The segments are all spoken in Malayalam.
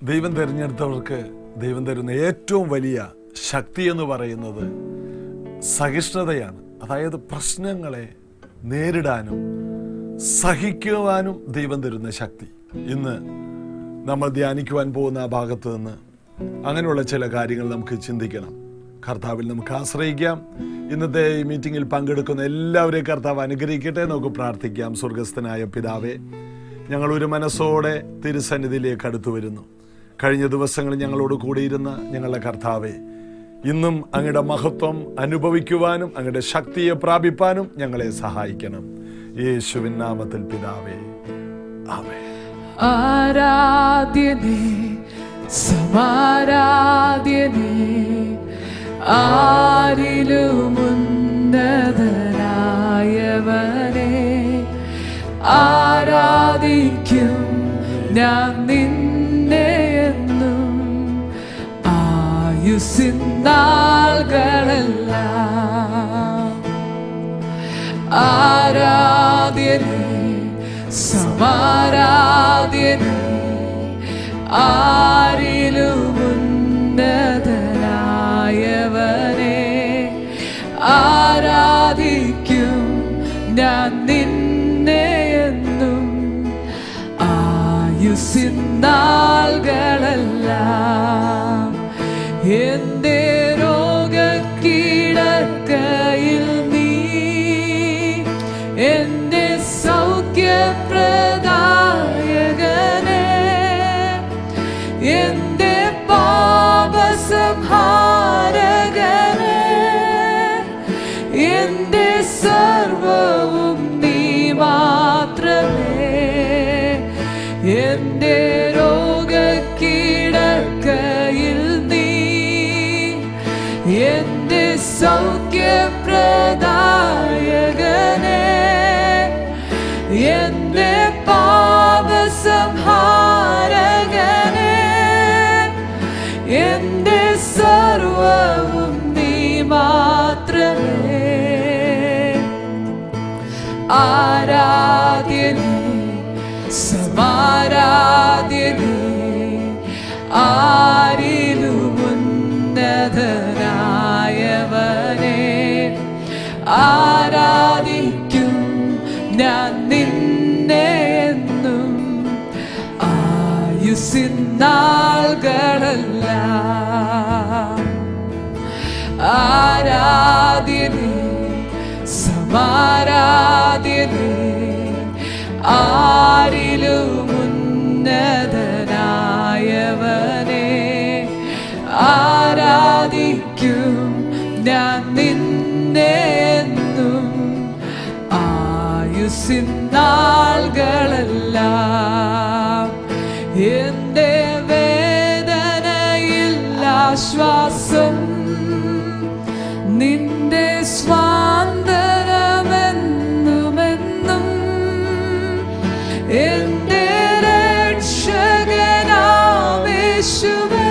ദൈവം തിരഞ്ഞെടുത്തവർക്ക് ദൈവം തരുന്ന ഏറ്റവും വലിയ ശക്തി എന്ന് പറയുന്നത് സഹിഷ്ണുതയാണ് അതായത് പ്രശ്നങ്ങളെ നേരിടാനും സഹിക്കുവാനും ദൈവം തരുന്ന ശക്തി ഇന്ന് നമ്മൾ ധ്യാനിക്കുവാൻ പോകുന്ന ആ ഭാഗത്ത് നിന്ന് അങ്ങനെയുള്ള ചില കാര്യങ്ങൾ നമുക്ക് ചിന്തിക്കണം കർത്താവിൽ നമുക്ക് ആശ്രയിക്കാം ഇന്നത്തെ ഈ മീറ്റിങ്ങിൽ പങ്കെടുക്കുന്ന എല്ലാവരെയും കർത്താവ് അനുഗ്രഹിക്കട്ടെ നമുക്ക് പ്രാർത്ഥിക്കാം സ്വർഗസ്ഥനായ പിതാവേ ഞങ്ങൾ ഒരു മനസ്സോടെ തിരുസന്നിധിയിലേക്ക് അടുത്തു വരുന്നു കഴിഞ്ഞ ദിവസങ്ങളിൽ ഞങ്ങളോട് കൂടിയിരുന്ന ഞങ്ങളുടെ കർത്താവെ ഇന്നും അങ്ങയുടെ മഹത്വം അനുഭവിക്കുവാനും അങ്ങയുടെ ശക്തിയെ പ്രാപിപ്പാനും ഞങ്ങളെ സഹായിക്കണം യേശുവിൻ നാമത്തിൽ പിതാവേ ആമേ ആരാധ്യനേ സമാരാധ്യനേ ആരിലുമുന്നതനായവനെ ആരാധിക്കും ഞാൻ നിന്നെ എന്നും ആയുസിൻ നാളുകളെല്ലാം ആരാധ്യനേ സമാരാധ്യനേ ആരിലുമുന്നതനായവനെ ആരാധിക്കും ഞാൻ നിന്നെ എന്നും ആയുസിൻ നാളുകളെല്ലാം എന്റെ രോഗക്കീടക്കയിൽ നീ എന്റെ സൗഖ്യപ്രദായകനെ എന്റെ പാപസംഹാരകനെ എന്റെ സർവവും നീ മാത്രമേ എന്റെ രോഗക്കീടക്കയിൽ നീ എന്റെ സൗഖ്യപ്രദായകനെ എന്റെ പാപസംഹാരകനെ എന്റെ സർവവും നീ മാത്രമേ ആരാധ്യനേ സമാരാധ്യനേ ആരിലുമുന്നതനായവനെ ആരാധിക്കും ഞാൻ നിന്നെ എന്നും ആയുസിൻ നാളുകളെല്ലാം ആരാധ്യനേ സമാരാധ്യനേ ആരിലുമുന്നതനായവനെ ആരാധിക്കും ഞാൻ നിന്നെ എന്നും ആയുസിൻ നാളുകളെല്ലാം എന്റെ വേദനയിൽ ആശ്വാസം നിന്റെ സ്വാന്തരമെന്നുമെന്നും എന്റെ രക്ഷകനാമേശുവേ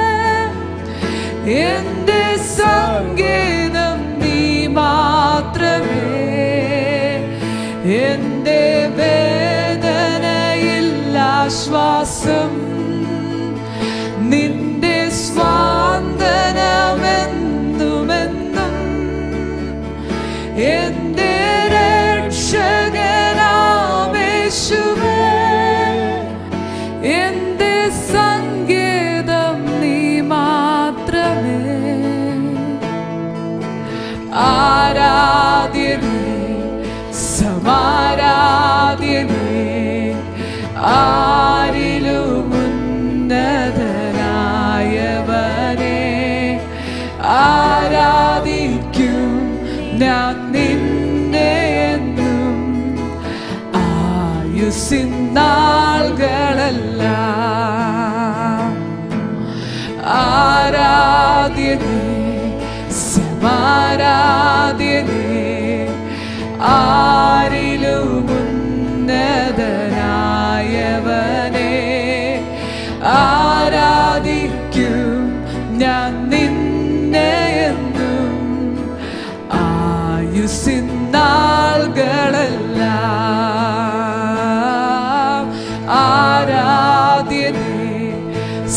എന്റെ സംഗീതം നീ മാത്രമേ എന്റെ വേദനയിൽ ആശ്വാസം നിന്റെ സ്വാന്തനമെന്നുമെന്നും എന്റെ രക്ഷകനാമേശുവേ എന്റെ സംഗീതം നീ മാത്രമേ ആരാധ്യനേ സമാരാധ്യനേ ആരിലുമുന്നതനായവനെ ആരാധിക്കും ഞാൻ നിന്നെ എന്നും ആയുസിൻ നാളുകളെല്ലാം ആരാധ്യനേ സമാരാധ്യനേ ആരിലുമുന്നതനായവനെ ആരാധിക്കും ഞാൻ നിന്നെ എന്നും ആയുസിൻ നാളുകളെല്ലാം ആരാധ്യനേ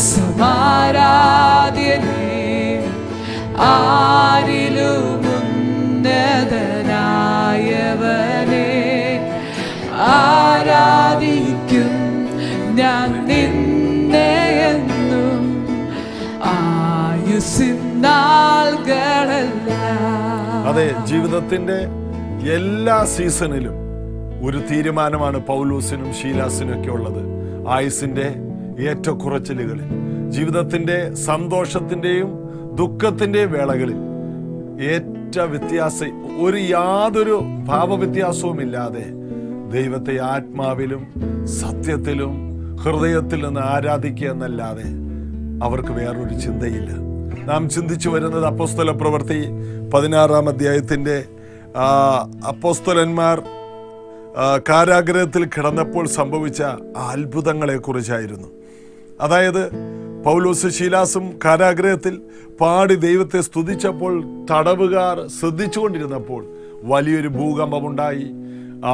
ജീവിതത്തിന്റെ എല്ലാ സീസണിലും ഒരു തീരുമാനമാണ് പൗലൂസിനും ഷീലാസിനും ഒക്കെ ഉള്ളത് ആയുസിന്റെ ഏറ്റക്കുറച്ചിലുകളിൽ ജീവിതത്തിന്റെ സന്തോഷത്തിന്റെയും ദുഃഖത്തിന്റെയും വേളകളിൽ ഏറ്റ വ്യത്യാസ ഒരു യാതൊരു ഭാവവ്യത്യാസവും ഇല്ലാതെ ദൈവത്തെ ആത്മാവിലും സത്യത്തിലും ഹൃദയത്തിൽ നിന്ന് ആരാധിക്കുക എന്നല്ലാതെ അവർക്ക് വേറൊരു ചിന്തയില്ല നാം ചിന്തിച്ചു വരുന്നത് അപ്പോസ്തല പ്രവൃത്തി പതിനാറാം അധ്യായത്തിന്റെ ആ, അപ്പോസ്തലന്മാർ ആ, കാരാഗ്രഹത്തിൽ കിടന്നപ്പോൾ സംഭവിച്ച ആ അത്ഭുതങ്ങളെ കുറിച്ചായിരുന്നു അതായത് പൗലോസ് ശീലാസും കാരാഗ്രഹത്തിൽ പാടി ദൈവത്തെ സ്തുതിച്ചപ്പോൾ തടവുകാർ ശ്രദ്ധിച്ചുകൊണ്ടിരുന്നപ്പോൾ വലിയൊരു ഭൂകമ്പമുണ്ടായി ആ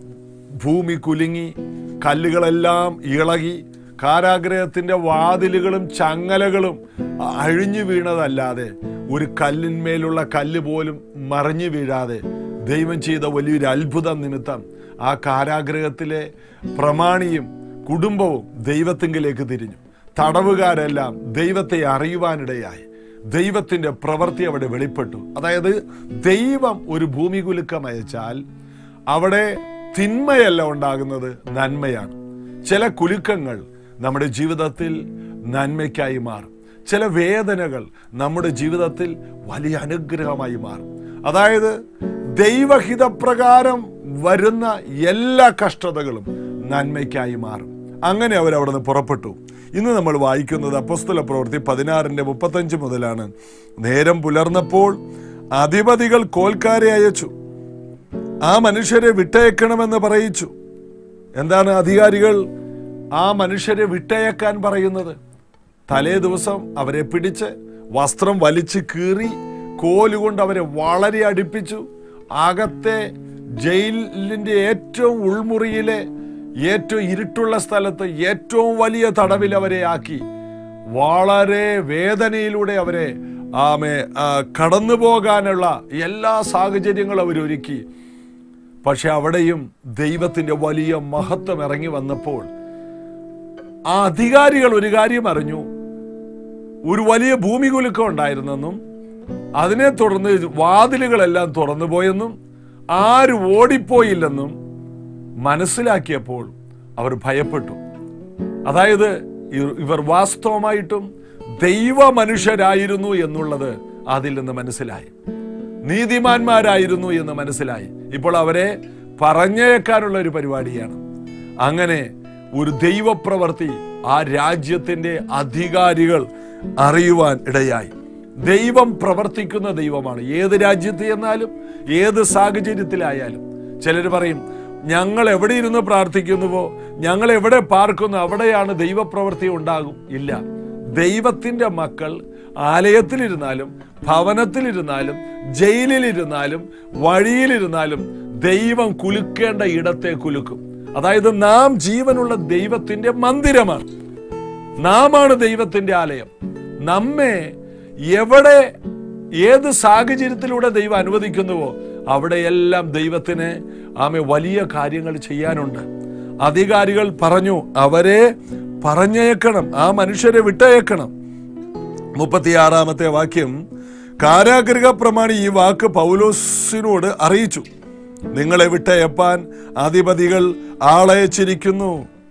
ഭൂമി കുലുങ്ങി കല്ലുകളെല്ലാം ഇളകി കാരാഗ്രഹത്തിന്റെ വാതിലുകളും ചങ്ങലകളും അഴിഞ്ഞു വീണതല്ലാതെ ഒരു കല്ലിന്മേലുള്ള കല്ല് പോലും മറിഞ്ഞു വീഴാതെ ദൈവം ചെയ്ത വലിയൊരു അത്ഭുതം നിമിത്തം ആ കാരാഗ്രഹത്തിലെ പ്രമാണിയും കുടുംബവും ദൈവത്തിങ്കിലേക്ക് തിരിഞ്ഞു തടവുകാരെല്ലാം ദൈവത്തെ അറിയുവാനിടയായി ദൈവത്തിന്റെ പ്രവൃത്തി അവിടെ വെളിപ്പെട്ടു അതായത് ദൈവം ഒരു ഭൂമി കുലുക്കം അയച്ചാൽ അവിടെ തിന്മയല്ല ഉണ്ടാകുന്നത് നന്മയാണ് ചില കുലുക്കങ്ങൾ നമ്മുടെ ജീവിതത്തിൽ നന്മയ്ക്കായി മാറും ചില വേദനകൾ നമ്മുടെ ജീവിതത്തിൽ വലിയ അനുഗ്രഹമായി മാറും അതായത് ദൈവഹിതപ്രകാരം വരുന്ന എല്ലാ കഷ്ടതകളും നന്മയ്ക്കായി മാറും അങ്ങനെ അവർ അവിടെ നിന്ന് പുറപ്പെട്ടു ഇന്ന് നമ്മൾ വായിക്കുന്നത് അപ്പസ്തല പ്രവൃത്തി പതിനാറിന്റെ മുപ്പത്തഞ്ച് മുതലാണ് നേരം പുലർന്നപ്പോൾ അധിപതികൾ കോൽക്കാരെ അയച്ചു ആ മനുഷ്യരെ വിട്ടയക്കണമെന്ന് പറയിച്ചു എന്താണ് അധികാരികൾ ആ മനുഷ്യരെ വിട്ടയക്കാൻ പറയുന്നത് തലേ ദിവസം അവരെ പിടിച്ച് വസ്ത്രം വലിച്ചു കീറി കോലുകൊണ്ട് അവരെ വളരെ അടുപ്പിച്ചു അകത്തെ ജയിലിന്റെ ഏറ്റവും ഉൾമുറിയിലെ ഏറ്റവും ഇരുട്ടുള്ള സ്ഥലത്ത് ഏറ്റവും വലിയ തടവിൽ അവരെ ആക്കി വളരെ വേദനയിലൂടെ അവരെ ആമെ ആ, കടന്നു പോകാനുള്ള എല്ലാ സാഹചര്യങ്ങളും അവരൊരുക്കി പക്ഷെ അവിടെയും ദൈവത്തിന്റെ വലിയ മഹത്വം ഇറങ്ങി വന്നപ്പോൾ ആ അധികാരികൾ ഒരു കാര്യം അറിഞ്ഞു ഒരു വലിയ ഭൂമി കുലുക്കം ഉണ്ടായിരുന്നെന്നും അതിനെ തുടർന്ന് വാതിലുകളെല്ലാം തുറന്നു പോയെന്നും ആരും ഓടിപ്പോയില്ലെന്നും മനസ്സിലാക്കിയപ്പോൾ അവർ ഭയപ്പെട്ടു അതായത് ഇ- ഇവർ വാസ്തവമായിട്ടും ദൈവ മനുഷ്യരായിരുന്നു എന്നുള്ളത് അതിൽ നിന്ന് മനസ്സിലായി നീതിമാന്മാരായിരുന്നു എന്ന് മനസ്സിലായി ഇപ്പോൾ അവരെ പറഞ്ഞേക്കാനുള്ള ഒരു പരിപാടിയാണ് അങ്ങനെ ഒരു ദൈവപ്രവൃത്തി ആ രാജ്യത്തിന്റെ അധികാരികൾ അറിയുവാൻ ഇടയായി ദൈവം പ്രവർത്തിക്കുന്ന ദൈവമാണ് ഏത് രാജ്യത്ത് ചെന്നാലും ഏത് സാഹചര്യത്തിലായാലും ചിലർ പറയും ഞങ്ങൾ എവിടെ ഇരുന്ന് പ്രാർത്ഥിക്കുന്നുവോ ഞങ്ങൾ എവിടെ പാർക്കുന്നു അവിടെയാണ് ദൈവപ്രവൃത്തി ഉണ്ടാകും ഇല്ല ദൈവത്തിന്റെ മക്കൾ ആലയത്തിലിരുന്നാലും ഭവനത്തിലിരുന്നാലും ജയിലിലിരുന്നാലും വഴിയിലിരുന്നാലും ദൈവം കുലുക്കേണ്ട ഇടത്തെ കുലുക്കും അതായത് നാം ജീവനുള്ള ദൈവത്തിന്റെ മന്ദിരമാണ് നാമാണ് ദൈവത്തിന്റെ ആലയം നമ്മെ എവിടെ ഏത് സാഹചര്യത്തിലൂടെ ദൈവം അനുവദിക്കുന്നുവോ അവിടെയെല്ലാം ദൈവത്തിന് ആമെ വലിയ കാര്യങ്ങൾ ചെയ്യാനുണ്ട് അധികാരികൾ പറഞ്ഞു അവരെ പറഞ്ഞയക്കണം ആ മനുഷ്യരെ വിട്ടയക്കണം മുപ്പത്തിയാറാമത്തെ വാക്യം കാരാഗൃഹ പ്രമാണി ഈ വാക്ക് പൗലോസിനോട് അറിയിച്ചു നിങ്ങളെ വിട്ടയപ്പാൻ അധിപതികൾ ആളയച്ചിരിക്കുന്നു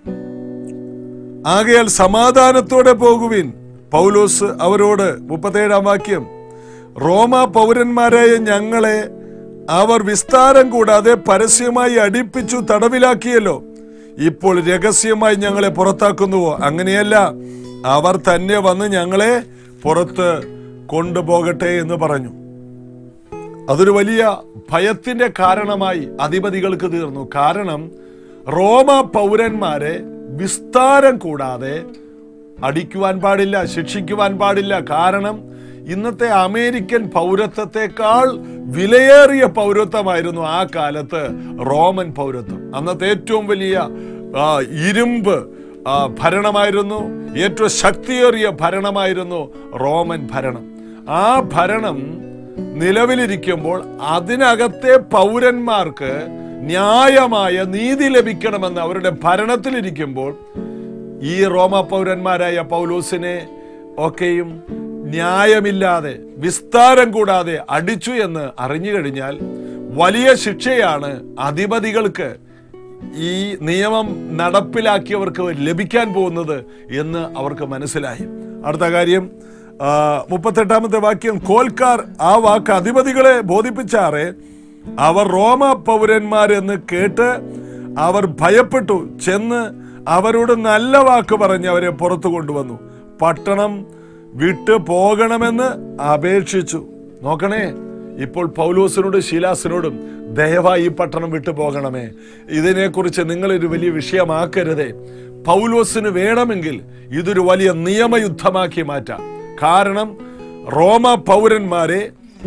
ആകയാൽ സമാധാനത്തോടെ പോകുവിൻ പൗലോസ് അവരോട് മുപ്പത്തേഴാം വാക്യം റോമ പൗരന്മാരായ ഞങ്ങളെ അവർ വിസ്താരം കൂടാതെ പരസ്യമായി അടിപ്പിച്ചു തടവിലാക്കിയല്ലോ ഇപ്പോൾ രഹസ്യമായി ഞങ്ങളെ പുറത്താക്കുന്നുവോ അങ്ങനെയല്ല അവർ തന്നെ വന്ന് ഞങ്ങളെ പുറത്ത് കൊണ്ടുപോകട്ടെ എന്ന് പറഞ്ഞു അതൊരു വലിയ ഭയത്തിന്റെ കാരണമായി അധിപതികൾക്ക് തീർന്നു കാരണം റോമ പൗരന്മാരെ വിസ്താരം കൂടാതെ അടിക്കുവാൻ പാടില്ല ശിക്ഷിക്കുവാൻ പാടില്ല കാരണം ഇന്നത്തെ അമേരിക്കൻ പൗരത്വത്തെക്കാൾ വിലയേറിയ പൗരത്വമായിരുന്നു ആ കാലത്ത് റോമൻ പൗരത്വം അന്നത്തെ ഏറ്റവും വലിയ ആ, ഇരുമ്പ് ആ, ഭരണമായിരുന്നു ഏറ്റവും ശക്തിയേറിയ ഭരണമായിരുന്നു റോമൻ ഭരണം ആ ഭരണം നിലവിലിരിക്കുമ്പോൾ അതിനകത്തെ പൗരന്മാർക്ക് ന്യായമായ നീതി ലഭിക്കണമെന്ന് അവരുടെ ഭരണത്തിലിരിക്കുമ്പോൾ ഈ റോമ പൗരന്മാരായ പൗലോസിനെ ഒക്കെയും ന്യായമില്ലാതെ വിസ്താരം കൂടാതെ അടിച്ചു എന്ന് അറിഞ്ഞു കഴിഞ്ഞാൽ വലിയ ശിക്ഷയാണ് അധിപതികൾക്ക് ഈ നിയമം നടപ്പിലാക്കിയവർക്ക് ലഭിക്കാൻ പോകുന്നത് എന്ന് അവർക്ക് മനസ്സിലായി അടുത്ത കാര്യം ആ, മുപ്പത്തെട്ടാമത്തെ വാക്യം കോൽക്കാർ ആ വാക്ക് അധിപതികളെ ബോധിപ്പിച്ചാറെ അവർ റോമ പൗരന്മാരെന്ന് കേട്ട് അവർ ഭയപ്പെട്ടു ചെന്ന് അവരോട് നല്ല വാക്ക് പറഞ്ഞ് അവരെ പുറത്തു കൊണ്ടുവന്നു പട്ടണം വിട്ടു പോകണമെന്ന് അപേക്ഷിച്ചു നോക്കണേ ഇപ്പോൾ പൗലോസിനോടും ശീലാസിനോടും ദയവായി ഈ പട്ടണം വിട്ടു പോകണമേ ഇതിനെക്കുറിച്ച് നിങ്ങളൊരു വലിയ വിഷയമാക്കരുതേ പൗലോസിന് വേണമെങ്കിൽ ഇതൊരു വലിയ നിയമയുദ്ധമാക്കി മാറ്റാം കാരണം റോമ പൗരന്മാരെ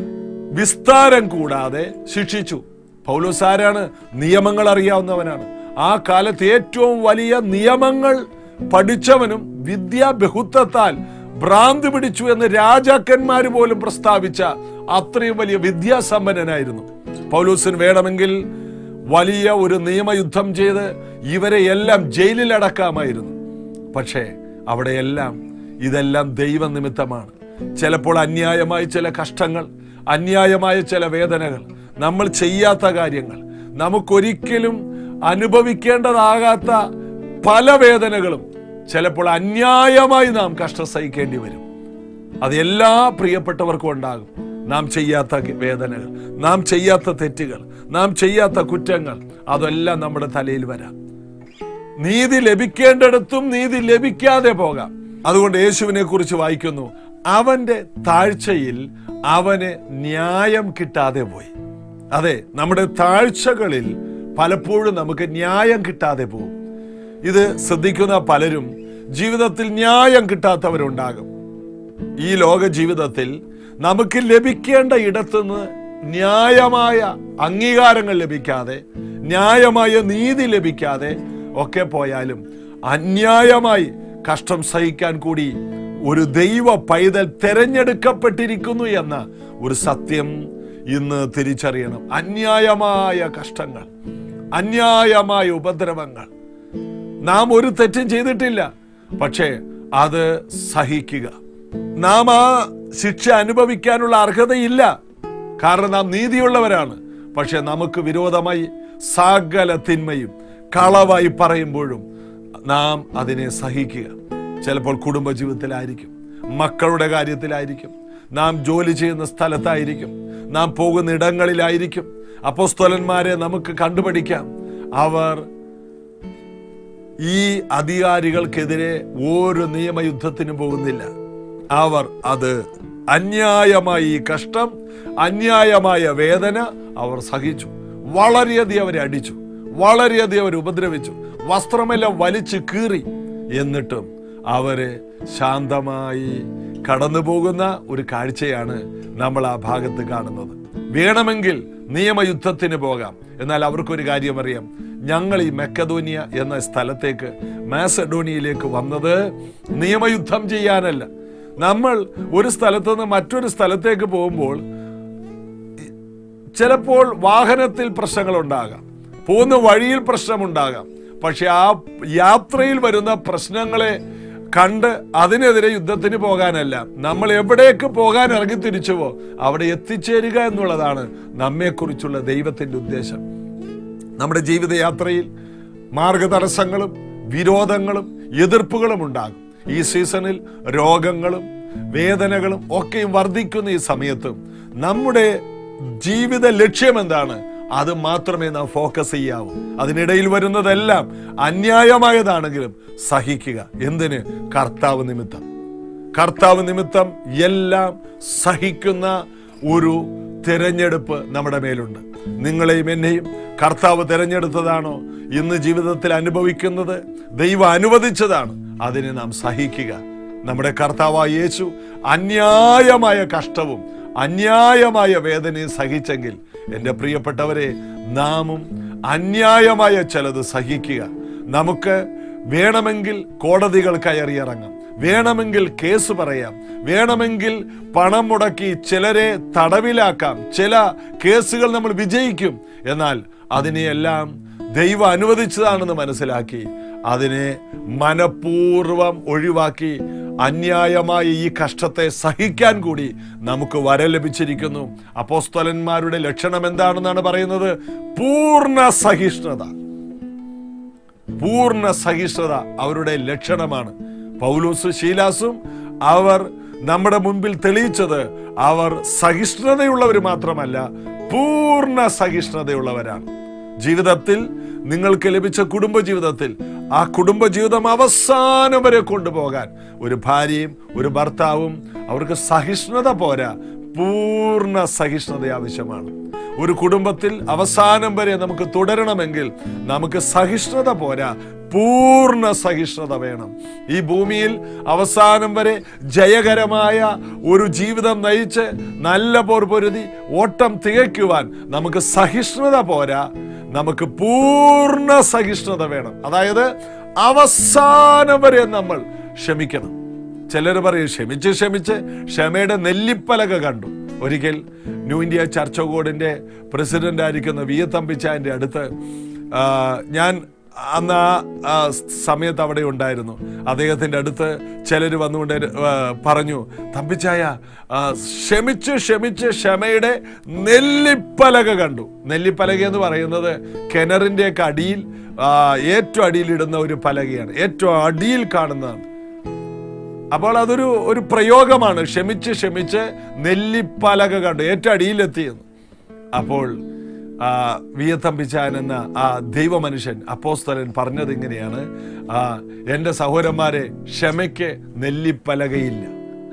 വിസ്താരം കൂടാതെ ശിക്ഷിച്ചു പൗലോസ് ആരാണ് നിയമങ്ങൾ അറിയാവുന്നവനാണ് ആ കാലത്ത് ഏറ്റവും വലിയ നിയമങ്ങൾ പഠിച്ചവനും വിദ്യാബഹുത്വത്താൽ ഭ്രാന്തി പിടിച്ചു എന്ന് രാജാക്കന്മാർ പോലും പ്രസ്താവിച്ച അത്രയും വലിയ വിദ്യാസമ്പന്നനായിരുന്നു പൗലോസിന് വേണമെങ്കിൽ വലിയ ഒരു നിയമയുദ്ധം ചെയ്ത് ഇവരെ എല്ലാം ജയിലിൽ അടക്കാമായിരുന്നു പക്ഷേ അവിടെയെല്ലാം ഇതെല്ലാം ദൈവനിമിത്തമാണ് ചിലപ്പോൾ അന്യായമായ ചില കഷ്ടങ്ങൾ അന്യായമായ ചില വേദനകൾ നമ്മൾ ചെയ്യാത്ത കാര്യങ്ങൾ നമുക്കൊരിക്കലും അനുഭവിക്കേണ്ടതാകാത്ത പല വേദനകളും ചിലപ്പോൾ അന്യായമായി നാം കഷ്ടം സഹിക്കേണ്ടി വരും അത് എല്ലാ പ്രിയപ്പെട്ടവർക്കും ഉണ്ടാകും നാം ചെയ്യാത്ത വേദനകൾ നാം ചെയ്യാത്ത തെറ്റുകൾ നാം ചെയ്യാത്ത കുറ്റങ്ങൾ അതെല്ലാം നമ്മുടെ തലയിൽ വരാം നീതി ലഭിക്കേണ്ടിടത്തും നീതി ലഭിക്കാതെ പോകാം അതുകൊണ്ട് യേശുവിനെ കുറിച്ച് വായിക്കുന്നു അവന്റെ താഴ്ചയിൽ അവന് ന്യായം കിട്ടാതെ പോയി അതെ നമ്മുടെ താഴ്ചകളിൽ പലപ്പോഴും നമുക്ക് ന്യായം കിട്ടാതെ പോകും ഇത് ശ്രദ്ധിക്കുന്ന പലരും ജീവിതത്തിൽ ന്യായം കിട്ടാത്തവരുണ്ടാകും ഈ ലോക ജീവിതത്തിൽ നമുക്ക് ലഭിക്കേണ്ട ഇടത്തുനിന്ന് ന്യായമായ അംഗീകാരങ്ങൾ ലഭിക്കാതെ ന്യായമായ നീതി ലഭിക്കാതെ ഒക്കെ പോയാലും അന്യായമായി കഷ്ടം സഹിക്കാൻ കൂടി ഒരു ദൈവ പൈതൽ തെരഞ്ഞെടുക്കപ്പെട്ടിരിക്കുന്നു എന്ന ഒരു സത്യം ഇന്ന് തിരിച്ചറിയണം അന്യായമായ കഷ്ടങ്ങൾ അന്യായമായ ഉപദ്രവങ്ങൾ നാം ഒരു തെറ്റും ചെയ്തിട്ടില്ല പക്ഷേ അത് സഹിക്കുക നാം ആ ശിക്ഷ അനുഭവിക്കാനുള്ള അർഹതയില്ല കാരണം നാം നീതിയുള്ളവരാണ് പക്ഷെ നമുക്ക് വിരോധമായി സകല തിന്മയും കളവായി പറയുമ്പോഴും നാം അതിനെ സഹിക്കുക ചിലപ്പോൾ കുടുംബജീവിതത്തിലായിരിക്കും മക്കളുടെ കാര്യത്തിലായിരിക്കും നാം ജോലി ചെയ്യുന്ന സ്ഥലത്തായിരിക്കും നാം പോകുന്ന ഇടങ്ങളിലായിരിക്കും അപ്പോസ്തലന്മാരെ നമുക്ക് കണ്ടുപഠിക്കാം അവർ ഈ അധികാരികൾക്കെതിരെ ഒരു നിയമയുദ്ധത്തിനും പോകുന്നില്ല അവർ അത് അന്യായമായ ഈ കഷ്ടം അന്യായമായ വേദന അവർ സഹിച്ചു വളരെയധികം അവരെ അടിച്ചു വളരെയധികം അവരെ ഉപദ്രവിച്ചു വസ്ത്രമെല്ലാം വലിച്ചു കീറി എന്നിട്ടും അവരെ ശാന്തമായി കടന്നു പോകുന്ന ഒരു കാഴ്ചയാണ് നമ്മൾ ആ ഭാഗത്ത് കാണുന്നത് വേണമെങ്കിൽ നിയമയുദ്ധത്തിന് പോകാം എന്നാൽ അവർക്കൊരു കാര്യം അറിയാം ഞങ്ങൾ ഈ മെക്കദോനിയ എന്ന സ്ഥലത്തേക്ക് മാസഡോണിയയിലേക്ക് വന്നത് നിയമയുദ്ധം ചെയ്യാനല്ല നമ്മൾ ഒരു സ്ഥലത്ത് നിന്ന് മറ്റൊരു സ്ഥലത്തേക്ക് പോകുമ്പോൾ ചിലപ്പോൾ വാഹനത്തിൽ പ്രശ്നങ്ങളുണ്ടാകാം പോകുന്ന വഴിയിൽ പ്രശ്നമുണ്ടാകാം പക്ഷെ ആ യാത്രയിൽ വരുന്ന പ്രശ്നങ്ങളെ കണ്ട് അതിനെതിരെ യുദ്ധത്തിന് പോകാനല്ല നമ്മൾ എവിടേക്ക് പോകാൻ ഇറങ്ങി തിരിച്ചുവോ അവിടെ എത്തിച്ചേരുക എന്നുള്ളതാണ് നമ്മെക്കുറിച്ചുള്ള ദൈവത്തിന്റെ ഉദ്ദേശം നമ്മുടെ ജീവിതയാത്രയിൽ മാർഗതടസ്സങ്ങളും വിരോധങ്ങളും എതിർപ്പുകളും ഉണ്ടാകും ഈ സീസണിൽ രോഗങ്ങളും വേദനകളും ഒക്കെയും വർദ്ധിക്കുന്ന ഈ സമയത്തും നമ്മുടെ ജീവിത ലക്ഷ്യം എന്താണ് അത് മാത്രമേ നാം ഫോക്കസ് ചെയ്യാവൂ അതിനിടയിൽ വരുന്നതെല്ലാം അന്യായമായതാണെങ്കിലും സഹിക്കുക എന്തിന് കർത്താവ് നിമിത്തം കർത്താവ് നിമിത്തം എല്ലാം സഹിക്കുന്ന ഒരു തിരഞ്ഞെടുപ്പ് നമ്മുടെ മേലുണ്ട് നിങ്ങളെയും എന്നെയും കർത്താവ് തിരഞ്ഞെടുത്തതാണോ ഇന്ന് ജീവിതത്തിൽ അനുഭവിക്കുന്നത് ദൈവം അനുവദിച്ചതാണ് അതിനെ നാം സഹിക്കുക നമ്മുടെ കർത്താവായ യേശു അന്യായമായ കഷ്ടവും അന്യായമായ വേദനയും സഹിച്ചെങ്കിൽ എൻ്റെ പ്രിയപ്പെട്ടവരെ നാമും അന്യായമായ ചിലത് സഹിക്കുക നമുക്ക് വേണമെങ്കിൽ കോടതികൾ കയറിയിറങ്ങാം വേണമെങ്കിൽ കേസ് പറയാം വേണമെങ്കിൽ പണം മുടക്കി ചിലരെ തടവിലാക്കാം ചില കേസുകൾ നമ്മൾ വിജയിക്കും എന്നാൽ അതിനെയെല്ലാം ദൈവം അനുവദിച്ചതാണെന്ന് മനസ്സിലാക്കി അതിനെ മനഃപൂർവം ഒഴിവാക്കി അന്യായമായ ഈ കഷ്ടത്തെ സഹിക്കാൻ കൂടി നമുക്ക് വരം ലഭിച്ചിരിക്കുന്നു അപ്പോസ്തലന്മാരുടെ ലക്ഷണം എന്താണെന്നാണ് പറയുന്നത് പൂർണ്ണ സഹിഷ്ണുത പൂർണ്ണ സഹിഷ്ണുത അവരുടെ ലക്ഷണമാണ് പൗലൂസ് ശീലാസും അവർ നമ്മുടെ മുൻപിൽ തെളിയിച്ചത് അവർ സഹിഷ്ണുതയുള്ളവർ മാത്രമല്ല പൂർണ്ണ സഹിഷ്ണുതയുള്ളവരാണ് ജീവിതത്തിൽ നിങ്ങൾക്ക് ലഭിച്ച കുടുംബജീവിതത്തിൽ ആ കുടുംബജീവിതം അവസാനം വരെ കൊണ്ടുപോകാൻ ഒരു ഭാര്യയും ഒരു ഭർത്താവും അവർക്ക് സഹിഷ്ണുത പോരാ പൂർണ്ണ സഹിഷ്ണുത ആവശ്യമാണ് ഒരു കുടുംബത്തിൽ അവസാനം വരെ നമുക്ക് തുടരണമെങ്കിൽ നമുക്ക് സഹിഷ്ണുത പോരാ പൂർണ്ണ സഹിഷ്ണുത വേണം ഈ ഭൂമിയിൽ അവസാനം വരെ ജയകരമായ ഒരു ജീവിതം നയിച്ച് നല്ല പോർ പൊരുതി ഓട്ടം തികയ്ക്കുവാൻ നമുക്ക് സഹിഷ്ണുത പോരാ നമുക്ക് പൂർണ്ണ സഹിഷ്ണുത വേണം അതായത് അവസാനം വരെ നമ്മൾ ക്ഷമിക്കണം ചിലർ പറയും ക്ഷമിച്ച് ക്ഷമിച്ച് ക്ഷമയുടെ നെല്ലിപ്പലക കണ്ടു ഒരിക്കൽ ന്യൂ ഇന്ത്യ ചർച്ച് ബോർഡിന്റെ പ്രസിഡന്റ് ആയിരിക്കുന്ന വി എ തമ്പിച്ചായന്റെ അടുത്ത് ആ, ഞാൻ അന്ന് ആ ആ സമയത്ത് അവിടെ ഉണ്ടായിരുന്നു അദ്ദേഹത്തിന്റെ അടുത്ത് ചിലർ വന്നുകൊണ്ട് ആ, പറഞ്ഞു തമ്പിച്ചായ ആ, ക്ഷമിച്ച് ക്ഷമിച്ച് ക്ഷമയുടെ നെല്ലിപ്പലക കണ്ടു നെല്ലിപ്പലക എന്ന് പറയുന്നത് കിണറിന്റെയൊക്കെ അടിയിൽ ആ, ഏറ്റവും അടിയിലിടുന്ന ഒരു പലകയാണ് ഏറ്റവും അടിയിൽ കാണുന്നതാണ് അപ്പോൾ അതൊരു ഒരു പ്രയോഗമാണ് ക്ഷമിച്ച് ക്ഷമിച്ച് നെല്ലിപ്പലക കണ്ടു ഏറ്റവും അടിയിലെത്തിയെന്ന് അപ്പോൾ ആ, വി എ തമ്പിച്ചാൻ എന്ന ആ ദൈവമനുഷ്യൻ അപ്പോസ്തലൻ പറഞ്ഞത് ഇങ്ങനെയാണ് ആ, എൻ്റെ സഹോദരന്മാരെ ക്ഷമയ്ക്ക് നെല്ലിപ്പലകയില്ല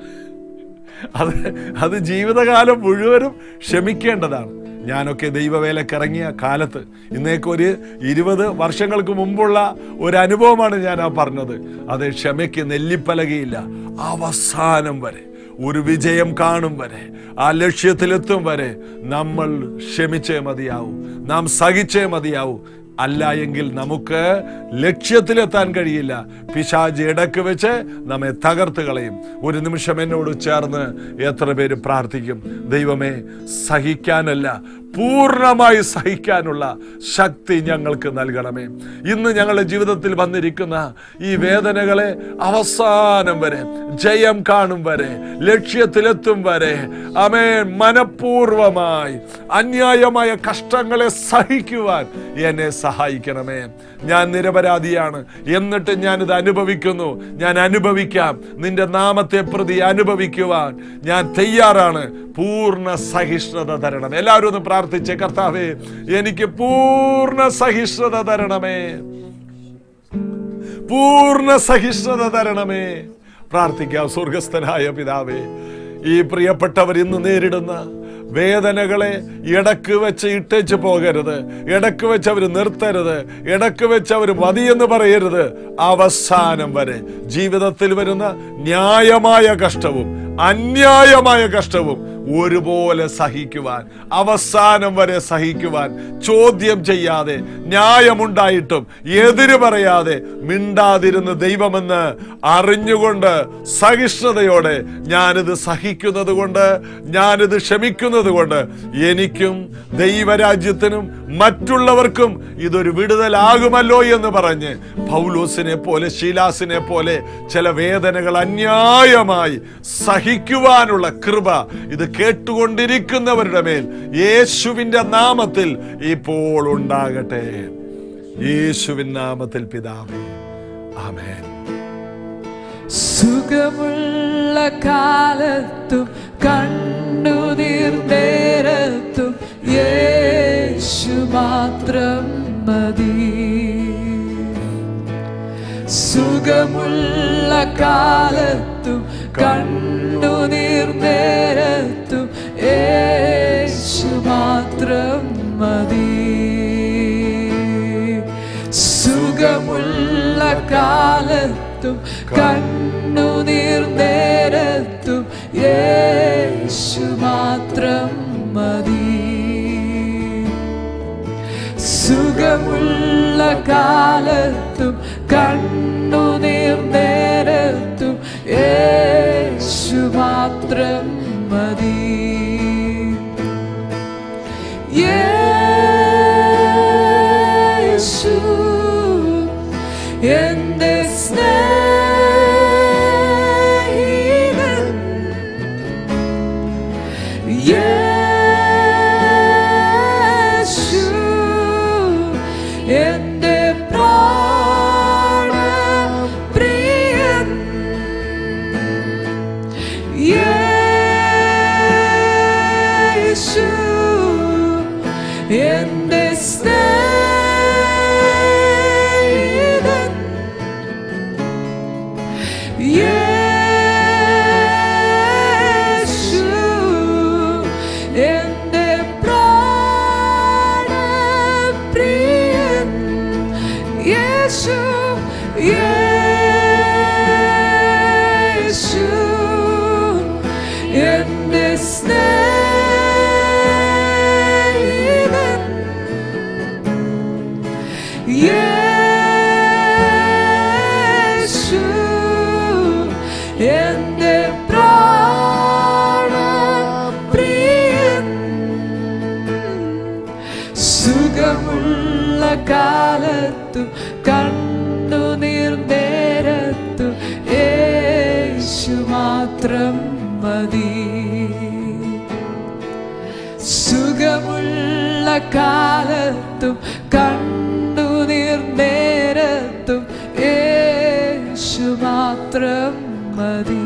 അത് അത് ജീവിതകാലം മുഴുവനും ക്ഷമിക്കേണ്ടതാണ് ഞാനൊക്കെ ദൈവവേലക്കിറങ്ങിയ കാലത്ത് ഇന്നേക്ക് ഒരു ഇരുപത് വർഷങ്ങൾക്ക് മുമ്പുള്ള ഒരു അനുഭവമാണ് ഞാൻ ആ പറഞ്ഞത് അത് ക്ഷമയ്ക്ക് നെല്ലിപ്പലകയില്ല അവസാനം വരെ ഒരു വിജയം കാണും വരെ ആ ലക്ഷ്യത്തിലെത്തും വരെ നമ്മൾ ക്ഷമിച്ചേ മതിയാവൂ നാം സഹിച്ചേ മതിയാവൂ അല്ല എങ്കിൽ നമുക്ക് ലക്ഷ്യത്തിലെത്താൻ കഴിയില്ല പിശാജ് ഇടക്ക് വെച്ച് നമ്മെ തകർത്ത് കളയും ഒരു നിമിഷം എന്നോട് ചേർന്ന് എത്ര പേര് പ്രാർത്ഥിക്കും ദൈവമേ സഹിക്കാനല്ല പൂർണ്ണമായി സഹിക്കാനുള്ള ശക്തി ഞങ്ങൾക്ക് നൽകണമേ ഇന്ന് ഞങ്ങളുടെ ജീവിതത്തിൽ വന്നിരിക്കുന്ന ഈ വേദനകളെ അവസാനം വരെ ജയം കാണും വരെ ലക്ഷ്യത്തിലെത്തും വരെ അമേ മനഃപൂർവമായി അന്യായമായ കഷ്ടങ്ങളെ സഹിക്കുവാൻ എന്നെ സഹായിക്കണമേ ഞാൻ നിരപരാധിയാണ് എന്നിട്ട് ഞാനിത് അനുഭവിക്കുന്നു ഞാൻ അനുഭവിക്കാം നിന്റെ നാമത്തെ പ്രതി അനുഭവിക്കുവാൻ ഞാൻ തയ്യാറാണ് പൂർണ്ണ സഹിഷ്ണുത തരണം എല്ലാവരും ഒന്ന് പ്രാർത്ഥിച്ചേ കർത്താവേ എനിക്ക് പൂർണ്ണ സഹിഷ്ണുത തരണമേ പൂർണ്ണ സഹിഷ്ണുത തരണമേ പ്രാർത്ഥിക്കാം സ്വർഗസ്ഥനായ പിതാവേ ഈ പ്രിയപ്പെട്ടവർ ഇന്ന് നേരിടുന്ന വേദനകളെ ഇടക്ക് വെച്ച് ഇട്ടേച്ച് പോകരുത് ഇടക്ക് വെച്ച് അവർ നിർത്തരുത് ഇടക്ക് വെച്ച് അവർ മതിയെന്ന് പറയരുത് അവസാനം വരെ ജീവിതത്തിൽ വരുന്ന ന്യായമായ കഷ്ടവും അന്യായമായ കഷ്ടവും ഒരുപോലെ സഹിക്കുവാൻ അവസാനം വരെ സഹിക്കുവാൻ ചോദ്യം ചെയ്യാതെ ന്യായമുണ്ടായിട്ടും എതിര് പറയാതെ മിണ്ടാതിരുന്ന് ദൈവമെന്ന് അറിഞ്ഞുകൊണ്ട് സഹിഷ്ണുതയോടെ ഞാനിത് സഹിക്കുന്നത് കൊണ്ട് ഞാനിത് ക്ഷമിക്കുന്നത് കൊണ്ട് എനിക്കും ദൈവരാജ്യത്തിനും മറ്റുള്ളവർക്കും ഇതൊരു വിടുതലാകുമല്ലോ എന്ന് പറഞ്ഞ് പൗലോസിനെ പോലെ ശീലാസിനെ പോലെ ചില വേദനകൾ അന്യായമായി സഹിക്കുവാനുള്ള കൃപ ഇത് കേട്ടുകൊണ്ടിരിക്കുന്നവരുടെ മേൽ യേശുവിന്റെ നാമത്തിൽ ഇപ്പോൾ ഉണ്ടാകട്ടെ യേശുവിൻ നാമത്തിൽ പിതാവേ ആമേൻ സുഖമുള്ള കാലത്തും കണ്ണുനീർ നേരത്തും യേശു മാത്രം മതി സുഖമുള്ള കാലത്തും കണ്ണുനീർ നേരത്തും യേശു മാത്രം മതി സുഖമുള്ള കാലത്തും കണ്ണുനീർ നേരത്തും യേശു മാത്രം മതി സുഖമുള്ള കാലത്തും കണ്ണുനീർ നേരത്തും യേശു മാത്രം മതി യേശു എന്റെ സ്നേഹിതൻ എന്റെ സ്നേഹിതൻ യേശു എന്റെ പ്രാണപ്രിയൻ യേശു യേശു എന്റെ സ്നേഹിതൻ യേശു എന്റെ പ്രാണപ്രിയൻ സുഖമുള്ള കാലത്തും കണ്ണുനീർ നേരത്തും യേശു മാത്രം മതി സുഖമുള്ള കാലത്തും കണ്ണുനീർ നേരത്തും യേശു മാത്രം മതി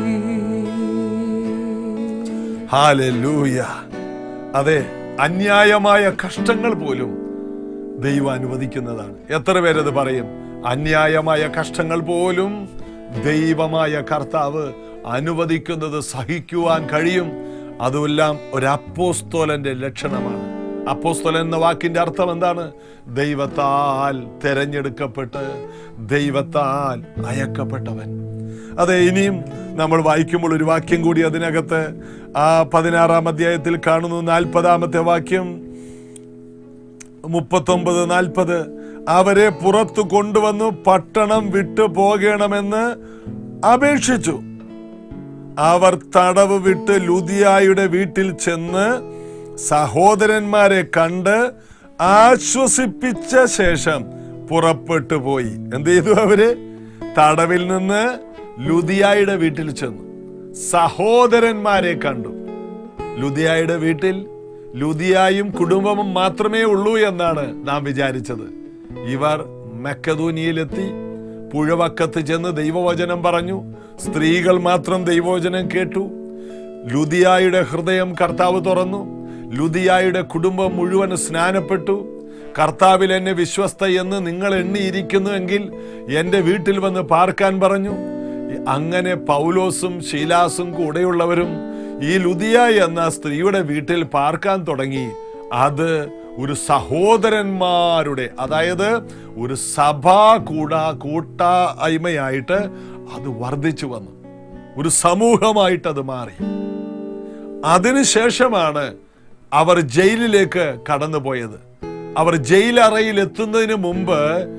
ഹാലൂയ അതെ അന്യായമായ കഷ്ടങ്ങൾ പോലും ദൈവം അനുവദിക്കുന്നതാണ് എത്ര പേരത് പറയും അന്യായമായ കഷ്ടങ്ങൾ പോലും ദൈവമായ കർത്താവ് അനുവദിക്കുന്നത് സഹിക്കുവാൻ കഴിയും അതുമെല്ലാം ഒരു അപ്പോസ്തോലന്റെ ലക്ഷണമാണ് അപ്പോസ്തോലൻ എന്ന വാക്കിന്റെ അർത്ഥം എന്താണ് ദൈവത്താൽ തെരഞ്ഞെടുക്കപ്പെട്ട് ദൈവത്താൽ അയക്കപ്പെട്ടവൻ അതെ ഇനിയും നമ്മൾ വായിക്കുമ്പോൾ ഒരു വാക്യം കൂടി അതിനകത്ത് ആ പതിനാറാം അധ്യായത്തിൽ കാണുന്നു നാൽപ്പതാമത്തെ വാക്യം മുപ്പത്തൊമ്പത് നാൽപ്പത് അവരെ പുറത്തു കൊണ്ടുവന്നു പട്ടണം വിട്ടു പോകണമെന്ന് അപേക്ഷിച്ചു അവർ തടവ് വിട്ട് ലുദിയായുടെ വീട്ടിൽ ചെന്ന് സഹോദരന്മാരെ കണ്ട് ആശ്വസിപ്പിച്ച ശേഷം പുറപ്പെട്ടു പോയി എന്ത് ചെയ്തു അവര് തടവിൽ നിന്ന് ലുദിയായുടെ വീട്ടിൽ ചെന്നു സഹോദരന്മാരെ കണ്ടു ലുദിയായുടെ വീട്ടിൽ ലുദിയായും കുടുംബവും മാത്രമേ ഉള്ളൂ എന്നാണ് നാം വിചാരിച്ചത് ഇവർ മെക്കതൂനിയിലെത്തി പുഴവക്കത്ത് ചെന്ന് ദൈവവചനം പറഞ്ഞു സ്ത്രീകൾ മാത്രം ദൈവവചനം കേട്ടു ലുദിയായുടെ ഹൃദയം കർത്താവ് തുറന്നു ലുദിയായുടെ കുടുംബം മുഴുവൻ സ്നാനപ്പെട്ടു കർത്താവിൽ എന്നെ വിശ്വസ്ത എന്ന് നിങ്ങൾ എണ്ണിയിരിക്കുന്നുവെങ്കിൽ എൻ്റെ വീട്ടിൽ വന്ന് പാർക്കാൻ പറഞ്ഞു അങ്ങനെ പൗലോസും ശീലാസും കൂടെയുള്ളവരും ഈ ലുദിയ എന്ന സ്ത്രീയുടെ വീട്ടിൽ പാർക്കാൻ തുടങ്ങി അത് ഒരു സഹോദരന്മാരുടെ അതായത് ഒരു സഭാ കൂടാ കൂട്ടായ്മയായിട്ട് അത് വർദ്ധിച്ചു വന്നു ഒരു സമൂഹമായിട്ട് അത് മാറി അതിനുശേഷമാണ് അവർ ജയിലിലേക്ക് കടന്നുപോയത് അവർ ജയിലറയിൽ എത്തുന്നതിന് മുമ്പ്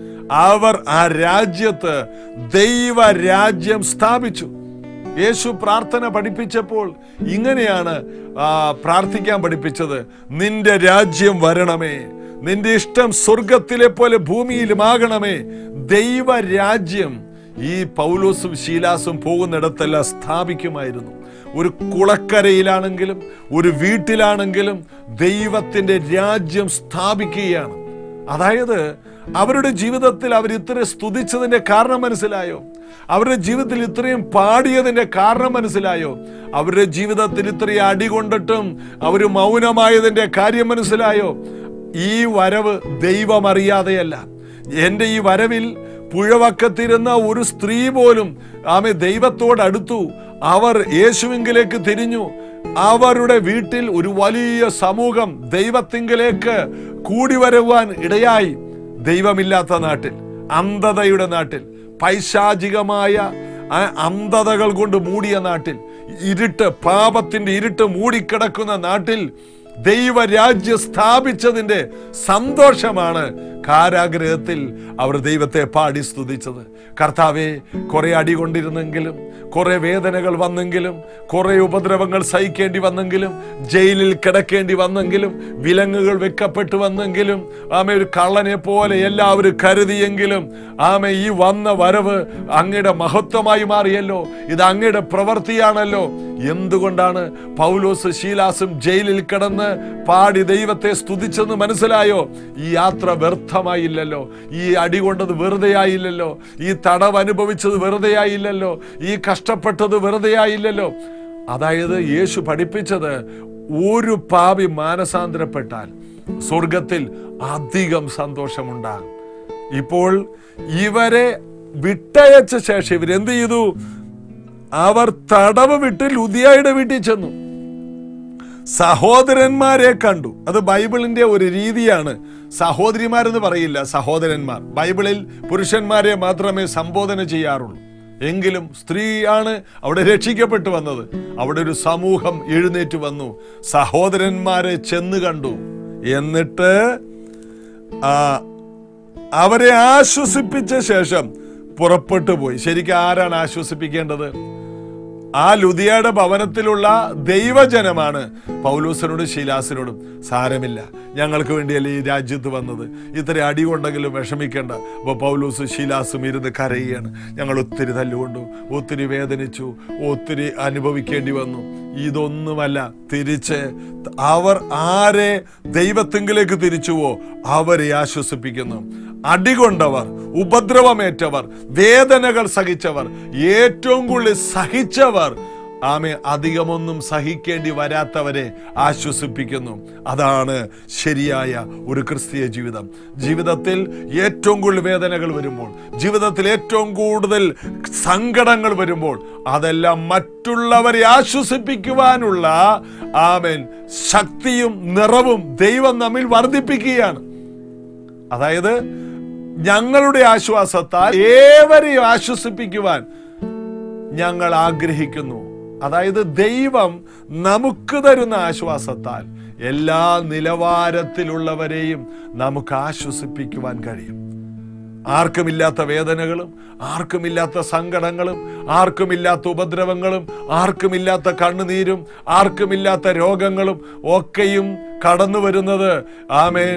അവർ ആ രാജ്യത്ത് ദൈവ രാജ്യം സ്ഥാപിച്ചു യേശു പ്രാർത്ഥന പഠിപ്പിച്ചപ്പോൾ ഇങ്ങനെയാണ് ആ, പ്രാർത്ഥിക്കാൻ പഠിപ്പിച്ചത് നിന്റെ രാജ്യം വരണമേ നിന്റെ ഇഷ്ടം സ്വർഗത്തിലെ പോലെ ഭൂമിയിലുമാകണമേ ദൈവ രാജ്യം ഈ പൗലോസും ശീലാസും പോകുന്നിടത്തെല്ലാം സ്ഥാപിക്കുമായിരുന്നു ഒരു കുളക്കരയിലാണെങ്കിലും ഒരു വീട്ടിലാണെങ്കിലും ദൈവത്തിന്റെ രാജ്യം സ്ഥാപിക്കുകയാണ് അതായത് അവരുടെ ജീവിതത്തിൽ അവർ ഇത്ര സ്തുതിച്ചതിന്റെ കാരണം മനസ്സിലായോ അവരുടെ ജീവിതത്തിൽ ഇത്രയും പാടിയതിന്റെ കാരണം മനസ്സിലായോ അവരുടെ ജീവിതത്തിൽ ഇത്രയും അടി കൊണ്ടിട്ടും അവർ മൗനമായതിന്റെ കാര്യം മനസ്സിലായോ ഈ വരവ് ദൈവം അറിയാതെയല്ല എൻ്റെ ഈ വരവിൽ പുഴവക്കത്തിരുന്ന ഒരു സ്ത്രീ പോലും ആമെ ദൈവത്തോട് അടുത്തു അവർ യേശുവിങ്കിലേക്ക് തിരിഞ്ഞു അവരുടെ വീട്ടിൽ ഒരു വലിയ സമൂഹം ദൈവത്തിങ്കിലേക്ക് കൂടി വരുവാൻ ഇടയായി ദൈവമില്ലാത്ത നാട്ടിൽ അന്ധതയുടെ നാട്ടിൽ പൈശാചികമായ ആ അന്ധതകൾ കൊണ്ട് മൂടിയ നാട്ടിൽ ഇരുട്ട് പാപത്തിന്റെ ഇരുട്ട് മൂടിക്കിടക്കുന്ന നാട്ടിൽ ദൈവരാജ്യം സ്ഥാപിച്ചതിന്റെ സന്തോഷമാണ് കാരാഗ്രഹത്തിൽ അവർ ദൈവത്തെ പാടി സ്തുതിച്ചത് കർത്താവെ കുറെ അടി കൊണ്ടിരുന്നെങ്കിലും കുറെ വേദനകൾ വന്നെങ്കിലും കുറെ ഉപദ്രവങ്ങൾ സഹിക്കേണ്ടി വന്നെങ്കിലും ജയിലിൽ കിടക്കേണ്ടി വന്നെങ്കിലും വിലങ്ങുകൾ വെക്കപ്പെട്ടു വന്നെങ്കിലും ആമ ഒരു കള്ളനെ പോലെ എല്ലാവരും കരുതിയെങ്കിലും ആമ ഈ വന്ന വരവ് അങ്ങയുടെ മഹത്വമായി മാറിയല്ലോ ഇത് അങ്ങയുടെ പ്രവൃത്തിയാണല്ലോ എന്തുകൊണ്ടാണ് പൗലോസ് ശീലാസും ജയിലിൽ കിടന്ന് പാടി ദൈവത്തെ സ്തുതിച്ചെന്ന് മനസ്സിലായോ ഈ യാത്ര വ്യർത്ഥമായില്ലല്ലോ ഈ അടി കൊണ്ടത് വെറുതെയായില്ലല്ലോ ഈ തടവ് അനുഭവിച്ചത് വെറുതെയായില്ലല്ലോ ഈ കഷ്ടപ്പെട്ടത് വെറുതെയായില്ലല്ലോ അതായത് യേശു പഠിപ്പിച്ചത് ഒരു പാപി മാനസാന്തരപ്പെട്ടാൽ സ്വർഗത്തിൽ അധികം സന്തോഷമുണ്ടാകും ഇപ്പോൾ ഇവരെ വിട്ടയച്ച ശേഷം ഇവരെന്ത് ചെയ്തു അവർ തടവ് വിട്ട് ലുദിയായുടെ വീട്ടിൽ ചെന്നു സഹോദരന്മാരെ കണ്ടു അത് ബൈബിളിന്റെ ഒരു രീതിയാണ് സഹോദരിമാരെന്ന് പറയില്ല സഹോദരന്മാർ ബൈബിളിൽ പുരുഷന്മാരെ മാത്രമേ സംബോധന ചെയ്യാറുള്ളൂ എങ്കിലും സ്ത്രീയാണ് അവിടെ രക്ഷിക്കപ്പെട്ടു വന്നത് അവിടെ ഒരു സമൂഹം എഴുന്നേറ്റ് വന്നു സഹോദരന്മാരെ ചെന്ന് കണ്ടു എന്നിട്ട് ആ അവരെ ആശ്വസിപ്പിച്ച ശേഷം പുറപ്പെട്ടു പോയി ശരിക്കും ആരാണ് ആശ്വസിപ്പിക്കേണ്ടത് ആ ലുദിയയുടെ ഭവനത്തിലുള്ള ദൈവജനമാണ് പൗലൂസിനോടും ശീലാസിനോടും സാരമില്ല ഞങ്ങൾക്ക് വേണ്ടിയല്ലേ ഈ രാജ്യത്ത് വന്നത് ഇത്ര അടി കൊണ്ടെങ്കിലും വിഷമിക്കേണ്ട അപ്പോൾ പൗലൂസ് ശീലാസും ഇരുന്ന് കരയുകയാണ് ഞങ്ങൾ ഒത്തിരി തല്ലുകൊണ്ടു ഒത്തിരി വേദനിച്ചു ഒത്തിരി അനുഭവിക്കേണ്ടി വന്നു ഇതൊന്നുമല്ല തിരിച്ച് അവർ ആരെ ദൈവത്തിങ്കിലേക്ക് തിരിച്ചുവോ അവരെ ആശ്വസിപ്പിക്കുന്നു അടികൊണ്ടവർ ഉപദ്രവമേറ്റവർ വേദനകൾ സഹിച്ചവർ ഏറ്റവും കൂടുതൽ സഹിച്ചവർ ആമെ അധികമൊന്നും സഹിക്കേണ്ടി വരാത്തവരെ ആശ്വസിപ്പിക്കുന്നു അതാണ് ശരിയായ ഒരു ക്രിസ്തീയ ജീവിതം ജീവിതത്തിൽ ഏറ്റവും കൂടുതൽ വേദനകൾ വരുമ്പോൾ ജീവിതത്തിൽ ഏറ്റവും കൂടുതൽ സങ്കടങ്ങൾ വരുമ്പോൾ അതെല്ലാം മറ്റുള്ളവരെ ആശ്വസിപ്പിക്കുവാനുള്ള ആമേൻ ശക്തിയും നിറവും ദൈവം നമ്മിൽ വർദ്ധിപ്പിക്കുകയാണ് അതായത് ഞങ്ങളുടെ ആശ്വാസത്താൽ ഏവരെയും ആശ്വസിപ്പിക്കുവാൻ ഞങ്ങൾ ആഗ്രഹിക്കുന്നു അതായത് ദൈവം നമുക്ക് തരുന്ന ആശ്വാസത്താൽ എല്ലാ നിലവാരത്തിലുള്ളവരെയും നമുക്ക് ആശ്വസിപ്പിക്കുവാൻ കഴിയും ആർക്കുമില്ലാത്ത വേദനകളും ആർക്കുമില്ലാത്ത സങ്കടങ്ങളും ആർക്കുമില്ലാത്ത ഉപദ്രവങ്ങളും ആർക്കുമില്ലാത്ത കണ്ണുനീരും ആർക്കുമില്ലാത്ത രോഗങ്ങളും ഒക്കെയും കടന്നു വരുന്നത് ആമേൻ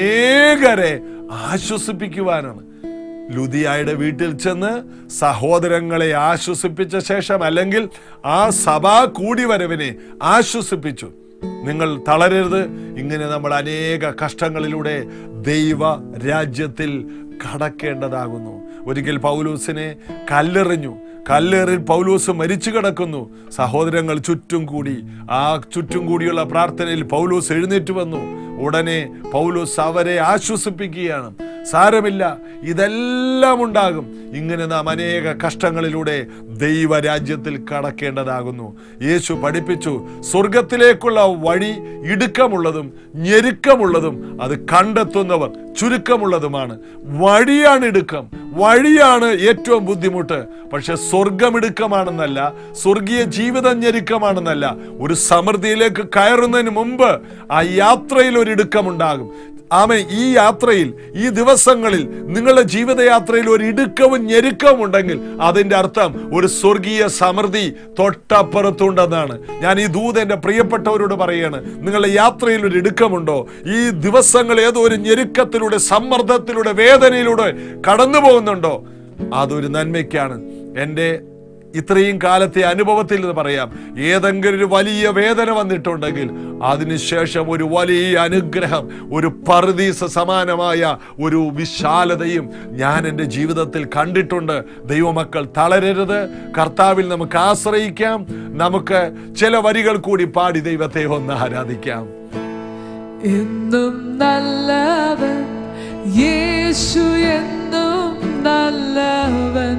അനേകരെ ആശ്വസിപ്പിക്കുവാനാണ് ലുദിയായുടെ വീട്ടിൽ ചെന്ന് സഹോദരങ്ങളെ ആശ്വസിപ്പിച്ച ശേഷം അല്ലെങ്കിൽ ആ സഭാ കൂടിവരവിനെ ആശ്വസിപ്പിച്ചു നിങ്ങൾ തളരരുത് ഇങ്ങനെ നമ്മൾ അനേക കഷ്ടങ്ങളിലൂടെ ദൈവ രാജ്യത്തിൽ കടക്കേണ്ടതാകുന്നു ഒരിക്കൽ പൗലൂസിനെ കല്ലെറിഞ്ഞു കല്ലേറിൽ പൗലൂസ് മരിച്ചു കിടക്കുന്നു സഹോദരങ്ങൾ ചുറ്റും കൂടി ആ ചുറ്റും കൂടിയുള്ള പ്രാർത്ഥനയിൽ പൗലൂസ് എഴുന്നേറ്റ് വന്നു ഉടനെ പൗലൂസ് അവരെ ആശ്വസിപ്പിക്കുകയാണ് സാരമില്ല ഇതെല്ലാം ഉണ്ടാകും ഇങ്ങനെ നാം അനേക കഷ്ടങ്ങളിലൂടെ ദൈവരാജ്യത്തിൽ കടക്കേണ്ടതാകുന്നു യേശു പഠിപ്പിച്ചു സ്വർഗത്തിലേക്കുള്ള വഴി ഇടുക്കമുള്ളതും ഞെരുക്കമുള്ളതും അത് കണ്ടെത്തുന്നവർ ചുരുക്കമുള്ളതുമാണ് വഴിയാണ് ഇടുക്കം വഴിയാണ് ഏറ്റവും ബുദ്ധിമുട്ട് പക്ഷെ സ്വർഗം ഇടുക്കമാണെന്നല്ല സ്വർഗീയ ജീവിതം ഞെരുക്കമാണെന്നല്ല ഒരു സമൃദ്ധിയിലേക്ക് കയറുന്നതിന് മുമ്പ് ആ യാത്രയിൽ ഒരു ഇടുക്കമുണ്ടാകും ആമേ ഈ യാത്രയിൽ ഈ ദിവസങ്ങളിൽ നിങ്ങളുടെ ജീവിതയാത്രയിൽ ഒരു ഇടുക്കവും ഞെരുക്കവും ഉണ്ടെങ്കിൽ അതിന്റെ അർത്ഥം ഒരു സ്വർഗീയ സമൃദ്ധി തൊട്ടപ്പുറത്തുണ്ടെന്നാണ് ഞാൻ ഈ ദൂത് എന്റെ പ്രിയപ്പെട്ടവരോട് പറയാണ് നിങ്ങളുടെ യാത്രയിൽ ഒരു ഇടുക്കമുണ്ടോ ഈ ദിവസങ്ങൾ ഏതോ ഒരു ഞെരുക്കത്തിലൂടെ സമ്മർദ്ദത്തിലൂടെ വേദനയിലൂടെ കടന്നു പോകുന്നുണ്ടോ അതൊരു നന്മയ്ക്കാണ് എൻ്റെ ഇത്രയും കാലത്തെ അനുഭവത്തിൽ നിന്ന് പറയാം ഏതെങ്കിലും ഒരു വലിയ വേദന വന്നിട്ടുണ്ടെങ്കിൽ അതിനുശേഷം ഒരു വലിയ അനുഗ്രഹം ഒരു പറുദീസ സമാനമായ ഒരു വിശാലതയും ഞാൻ എൻ്റെ ജീവിതത്തിൽ കണ്ടിട്ടുണ്ട് ദൈവമക്കൾ തളരരുത് കർത്താവിൽ നമുക്ക് ആശ്രയിക്കാം നമുക്ക് ചില വരികൾ കൂടി പാടി ദൈവത്തെ ഒന്ന് ആരാധിക്കാം എന്നും നല്ലവൻ യേശു എന്നും നല്ലവൻ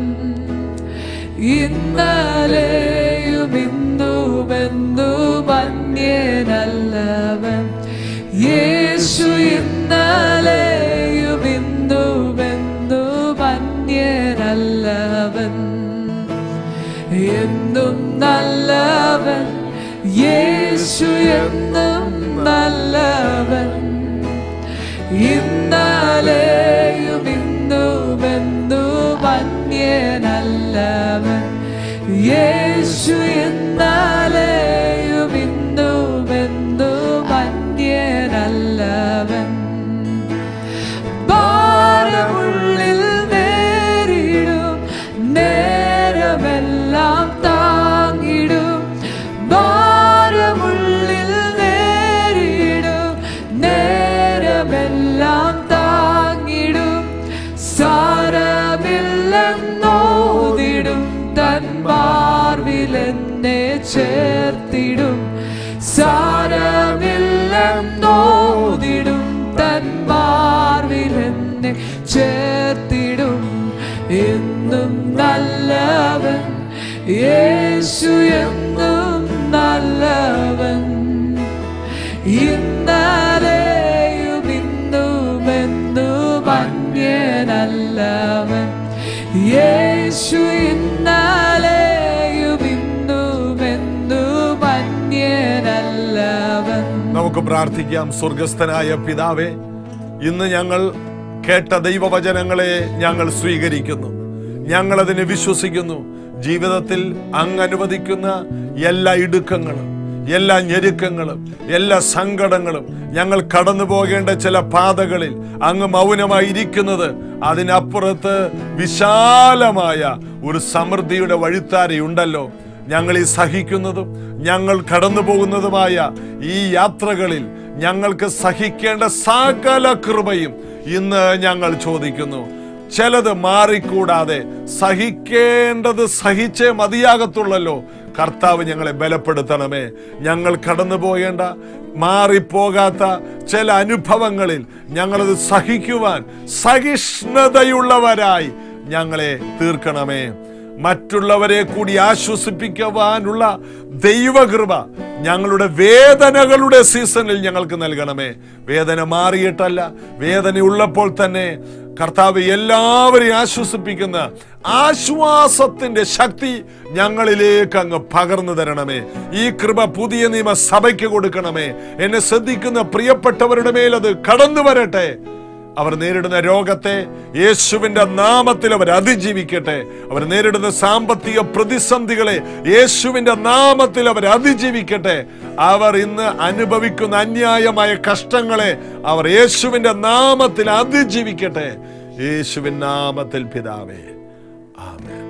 ഇന്നലെയും ഇന്നും എന്നും അന്യനല്ലവൻ യേശു ഇന്നലെയും ഇന്നും എന്നും അന്യനല്ലവൻ എന്നും നല്ലവൻ യേശു എന്നും നല്ലവൻ ഇന്നലെയും ഇന്നും എന്നും അന്യനല്ലവൻ യേശു ഇന്നലെയും ഇന്നും എന്നും അന്യനല്ലവൻ ഭാരമുള്ളിൽ നേരിടും നേരമെല്ലാം താങ്ങിടും ഭാരമുള്ളിൽ നേരിടും നേരമെല്ലാം താങ്ങിടും സാരമില്ലെന്നോതിടും തൻ മാർവിലെന്നെ ചേർത്തിടും സാര എന്നെ ചേർത്തിടും എന്നും നല്ലവൻ യേശു എന്നും നല്ലവൻ ഇന്നലെയും ഇന്നും എന്നും അന്യനല്ലവൻ യേശു ഇന്നലെയും ഇന്നും എന്നും അന്യനല്ലവൻ നമുക്ക് പ്രാർത്ഥിക്കാം സ്വർഗസ്ഥനായ പിതാവേ ഇന്ന് ഞങ്ങൾ കേട്ട ദൈവവചനങ്ങളെ ഞങ്ങൾ സ്വീകരിക്കുന്നു ഞങ്ങൾ അതിനെ വിശ്വസിക്കുന്നു ജീവിതത്തിൽ അങ്ങ് അനുവദിക്കുന്ന എല്ലാ ഇടുക്കങ്ങളും എല്ലാ ഞെരുക്കങ്ങളും എല്ലാ സങ്കടങ്ങളും ഞങ്ങൾ കടന്നു പോകേണ്ട ചില പാതകളിൽ അങ്ങ് മൗനമായി ഇരിക്കുന്നത് അതിനപ്പുറത്ത് വിശാലമായ ഒരു സമൃദ്ധിയുടെ വഴിത്താരയുണ്ടല്ലോ ഞങ്ങൾ ഈ സഹിക്കുന്നതും ഞങ്ങൾ കടന്നു പോകുന്നതുമായ ഈ യാത്രകളിൽ ഞങ്ങൾക്ക് സഹിക്കേണ്ട സകല കൃപയും ഇന്ന് ഞങ്ങൾ ചോദിക്കുന്നു ചിലത് മാറിക്കൂടാതെ സഹിക്കേണ്ടത് സഹിച്ചേ മതിയാകത്തുള്ളല്ലോ കർത്താവ് ഞങ്ങളെ ബലപ്പെടുത്തണമേ ഞങ്ങൾ കടന്നു പോകേണ്ട മാറിപ്പോകാത്ത ചില അനുഭവങ്ങളിൽ ഞങ്ങളത് സഹിക്കുവാൻ സഹിഷ്ണുതയുള്ളവരായി ഞങ്ങളെ തീർക്കണമേ മറ്റുള്ളവരെ കൂടി ആശ്വസിപ്പിക്കുവാനുള്ള ദൈവകൃപ ഞങ്ങളുടെ വേദനകളുടെ സീസണിൽ ഞങ്ങൾക്ക് നൽകണമേ വേദന മാറിയിട്ടല്ല വേദന ഉള്ളപ്പോൾ തന്നെ കർത്താവ് എല്ലാവരെയും ആശ്വസിപ്പിക്കുന്ന ആശ്വാസത്തിന്റെ ശക്തി ഞങ്ങളിലേക്ക് അങ്ങ് പകർന്നു തരണമേ ഈ കൃപ പുതിയ നിയമ സഭയ്ക്ക് കൊടുക്കണമേ എന്നെ ശ്രദ്ധിക്കുന്ന പ്രിയപ്പെട്ടവരുടെ മേൽ അത് കടന്നു വരട്ടെ അവർ നേരിടുന്ന രോഗത്തെ യേശുവിന്റെ നാമത്തിൽ അവർ അതിജീവിക്കട്ടെ അവർ നേരിടുന്ന സാമ്പത്തിക പ്രതിസന്ധികളെ യേശുവിന്റെ നാമത്തിൽ അവർ അതിജീവിക്കട്ടെ അവർ ഇന്ന് അനുഭവിക്കുന്ന അന്യായമായ കഷ്ടങ്ങളെ അവർ യേശുവിന്റെ നാമത്തിൽ അതിജീവിക്കട്ടെ യേശുവിൻ നാമത്തിൽ പിതാവേ ആമേൻ